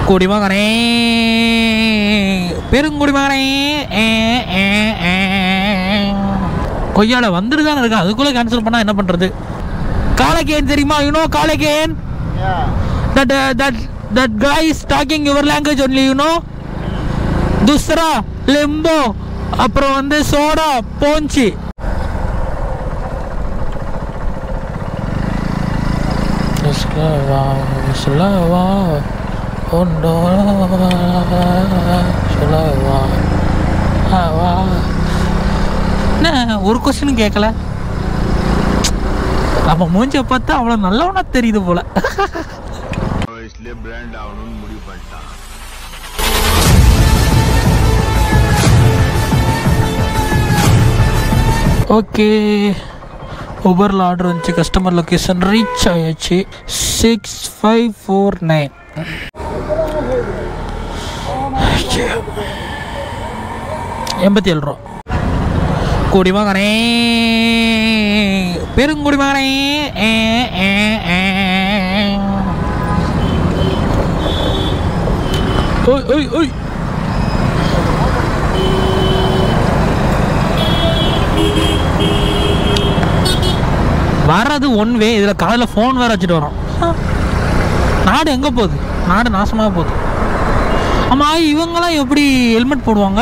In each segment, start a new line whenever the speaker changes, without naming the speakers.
குடிமகனே பெருங்குடிமகனே ஏ, ஏ, ஏ. கொய்யால வந்துட்டு தானே இருக்கு அதுக்குள்ள கேன்சல் பண்ணா என்ன பண்றது காலகேன் தெரியுமா யூ நோ காலகேன்
Yeah.
that uh, that that guy is talking your language only you know துஸ்ரா லிம்போ அப்புறம் வந்து சோடா போஞ்சி என்ன ஒரு கொஸ்டின் கேட்கல நம்ம மூஞ்ச பார்த்தா அவ்வளோ நல்லவனா தெரியுது போல
इसलिए ब्रांड ஆகணும்னு முடிவு பண்ணிட்டான்
ஓகே ஊபரில் ஆர்டர் வந்துச்சு கஸ்டமர் லொக்கேஷன் ரீச் ஆயாச்சு சிக்ஸ் ஃபைவ் ஃபோர் நைன் எண்பத்தி ஏழு ரூபா குடிமகனே பெருங்குடிமகனே ஏ, ஏ, ஏ. ஓய் ஓய் ஓய் வர்றது ஒன் வே இதில் காதில் ஃபோன் வேறு வச்சுட்டு வரோம் நாடு எங்கே போகுது நாடு நாசமாக போகுது ஆமாம் இவங்கெல்லாம் எப்படி ஹெல்மெட் போடுவாங்க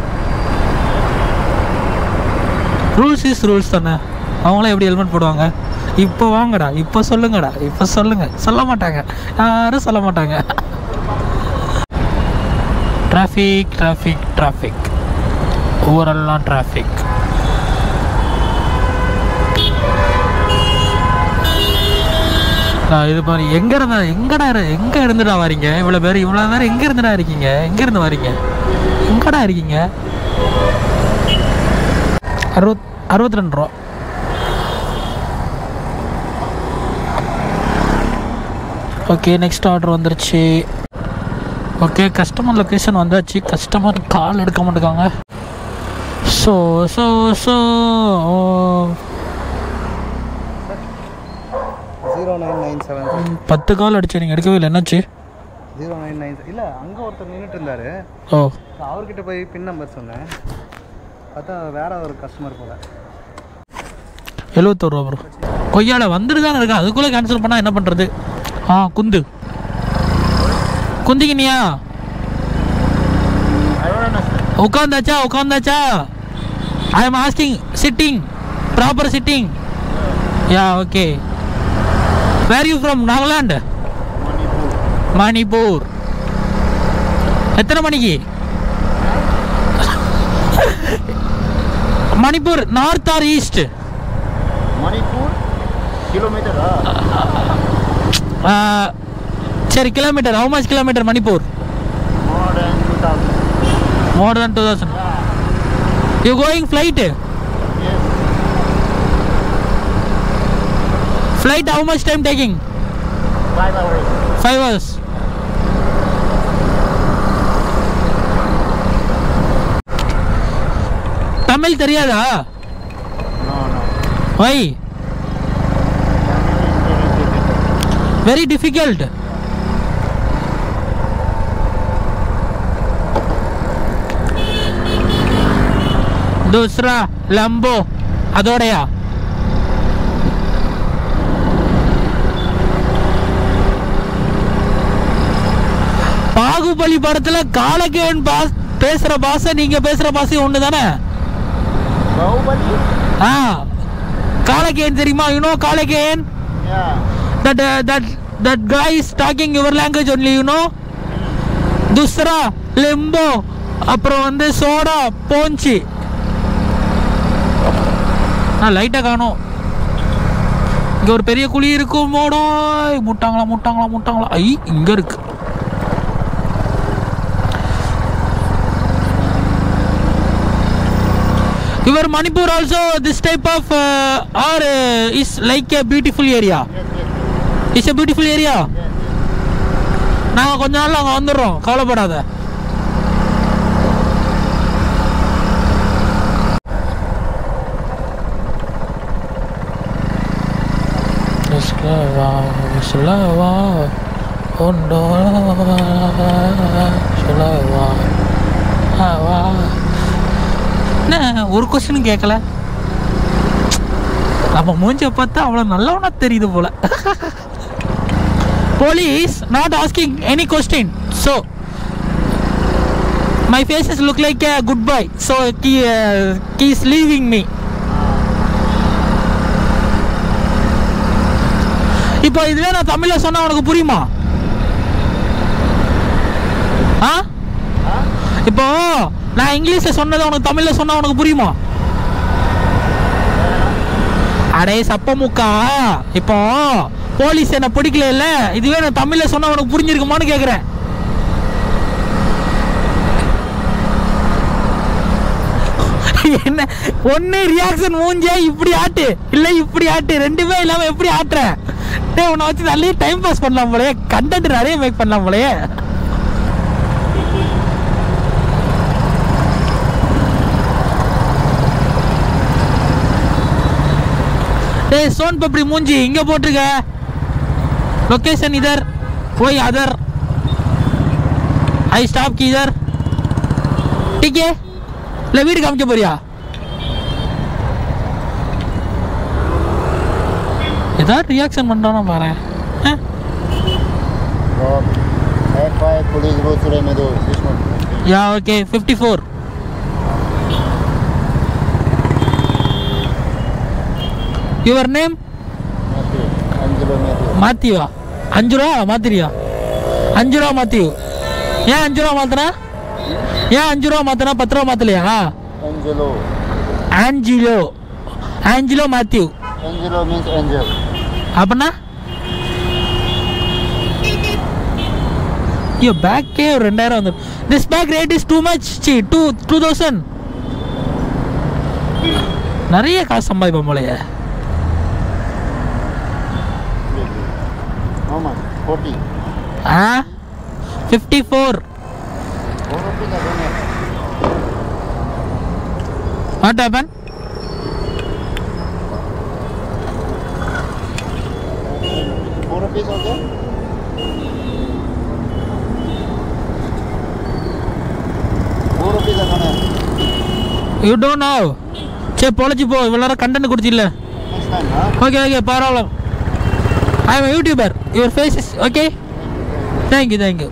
ரூல்ஸ் இஸ் ரூல்ஸ் தானே அவங்களாம் எப்படி ஹெல்மெட் போடுவாங்க இப்போ வாங்கடா இப்போ சொல்லுங்கடா இப்போ சொல்லுங்க சொல்ல மாட்டாங்க யாரும் சொல்ல மாட்டாங்க டிராஃபிக் டிராஃபிக் டிராஃபிக் ஊரெல்லாம் டிராஃபிக் நான் இது மாதிரி எங்க இருந்தா எங்கடா இரு- எங்க இருந்துடா வரீங்க இவ்வளவு பேர் இவ்வளவு பேர் எங்க இருந்துடா இருக்கீங்க எங்க இருந்து வரீங்க எங்கடா இருக்கீங்க அறுபத் அறுபத்தி ரெண்டு ரூபா ஓகே நெக்ஸ்ட் ஆர்டர் வந்துருச்சு ஓகே கஸ்டமர் லொக்கேஷன் வந்தாச்சு கஸ்டமர் கால் எடுக்க மாட்டேங்காங்க so so so
zero nine nine seven
பத்து கால் அடிச்சு நீங்கள் எடுக்கவே இல்லை என்னாச்சு
ஜீரோ நைன் நைன் இல்லை அங்கே ஒருத்தர் நின்றுட்டு இருந்தார்
ஓ
அவர்கிட்ட போய் பின் நம்பர் சொன்னேன் பார்த்தா வேற ஒரு கஸ்டமர் போல
எழுபத்தோரு ரூபா ப்ரோ கொய்யால வந்துட்டு தானே இருக்கா அதுக்குள்ளே கேன்சல் பண்ணால் என்ன பண்ணுறது ஆ குந்து குந்திக்கினியா உட்காந்தாச்சா உட்காந்தாச்சா I am asking sitting proper sitting yeah okay where you from Nagaland Manipur எத்தனை மணிக்கு Manipur north or east
Manipur கிலோமீட்டரா
சரி kilometre how much kilometre Manipur
more than two thousand
more than two thousand you going flight flight how much time taking
five hours
five hours Tamil தெரியாதா
no no
why very difficult தூஸ்ரா லம்போ அதோடையா பாகுபலி படத்துல காலகேன் pass பேசுற பாஷை நீங்க பேசுற பாஷை ஒண்ணு தானே
பாகுபலி
ஆ காலகேன் தெரியுமா யூ நோ காலகேன்
yeah
that uh, that that guy is talking your language only you know துஸ்ரா லிம்போ அப்புறம் வந்து சோடா போஞ்சி நான் லைட்டாக காணோம் இங்கே ஒரு பெரிய குழி இருக்கும் மோடா முட்டாங்களா முட்டாங்களா முட்டாங்களா ஐ இங்கே இருக்கு Your Manipur also this type of uh, or uh, is like a beautiful area. It's a beautiful area நாங்கள் கொஞ்ச நாள்ல அங்கே வந்துடுறோம் கவலைப்படாத உண்டோ சொல்லவா ஆ, வா என்ன ஒரு கொஸ்டினும் கேட்கல நம்ம மூஞ்ச பார்த்தா அவ்வளோ நல்லவனா தெரியுது போல police not asking any question so my faces look like a good boy so key keys leaving me இப்போ இதுவே நான் தமிழில் சொன்னா உனக்கு புரியுமா ஆ இப்போ நான் இங்கிலீஷில் சொன்னதை உனக்கு தமிழில் சொன்னா உனக்கு புரியுமா அடே சப்பமுக்கா இப்போ போலீஸ் என்ன பிடிக்கல இல்ல இதுவே நான் தமிழ்ல சொன்னா உனக்கு புரிஞ்சிருக்குமான்னு கேக்குறேன் என்ன ஒண்ணு ரியாக்ஷன் மூஞ்சே இப்படி ஆட்டு இல்ல இப்படி ஆட்டு ரெண்டுமே இல்லாம எப்படி ஆட்டுற டேய் உன்னை வச்சு நிறைய டைம் பாஸ் பண்ணலாம் போலயே கண்டென்ட் நிறைய மேக் பண்ணலாம் போலயே டேய் சோன் பப்படி மூஞ்சி இங்க போட்டிருக்க லொகேஷன் இதர் போய் அதர் ஐ ஸ்டாப் கி இதர் டிக்கே இல்லை வீடு காமிக்க போறியா ஏதாவது ரியாக்ஷன் பண்ணுறானா பாரு
Rob, FI Police Road Suremedu, this one.
Yeah okay fifty four your name
Matthew, Angelo Matthew.
மாத்திவா அஞ்சு ரூபா மாத்திரியா அஞ்சு ரூபா மாத்தியு ஏன் அஞ்சு ரூபா மாத்தினா ஏன் அஞ்சு ரூபா மாத்தினா பத்து ரூபா மாத்தலையா
Angelo.
Angelo Angelo Matthew
Angelo means angel.
அப்படின்னா ஐயோ பேக்கே ஒரு ரெண்டாயிரம் வந்து this bag rate is too much see two two thousand நிறைய காசு சம்பாதிப்போம் போலயே
How much? 40.
Ah fifty four
Four rupees I don't have.
What happen
Four rupees okay? Four rupees I don't have.
You don't know சரி பொழைச்சி போ இவ்வளோ நேரம் content கொடுத்தில்ல
Next time, huh?
Okay okay problem I am YouTuber your face is okay thank you thank you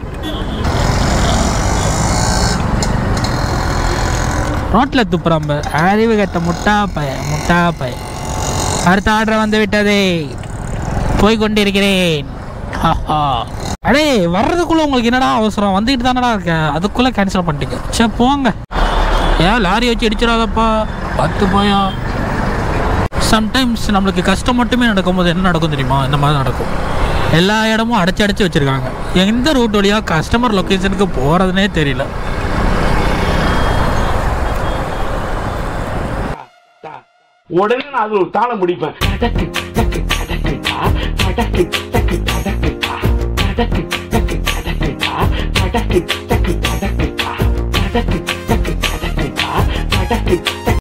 ரோட்டில் துப்புறாம்ப அறிவு கட்ட முட்டா பய முட்டா பய அடுத்த ஆர்டர் வந்து விட்டதே போய் கொண்டிருக்கிறேன் ஹாஹா. அடே வர்றதுக்குள்ள உங்களுக்கு என்னடா அவசரம் வந்துக்கிட்டு தானடா இருக்கேன் அதுக்குள்ளே கேன்சல் பண்ணிட்டீங்க சரி போங்க ஏன் லாரி வச்சு இடிச்சிடாதப்பா பத்து போயா சம்டைம்ஸ் நம்மளுக்கு கஷ்டம் மட்டுமே நடக்கும்போது என்ன நடக்கும் தெரியுமா இந்த மாதிரி நடக்கும் எல்லா இடமும் அடைச்சி அடைச்சி வச்சுருக்காங்க எந்த ரூட் வழியாக கஸ்டமர் லொக்கேஷனுக்கு போகிறதுனே தெரியல
உடனே நான் அது ஒரு தாளம் பிடிப்பேன் டக்கு, டக்கு, டக்கு, டா, டக்கு, டக்கு, டக்கு, டா, டக்கு, டக்கு, டக்கு, டா, டக்கு, டக்கு, டக்கு, டா, டக்கு,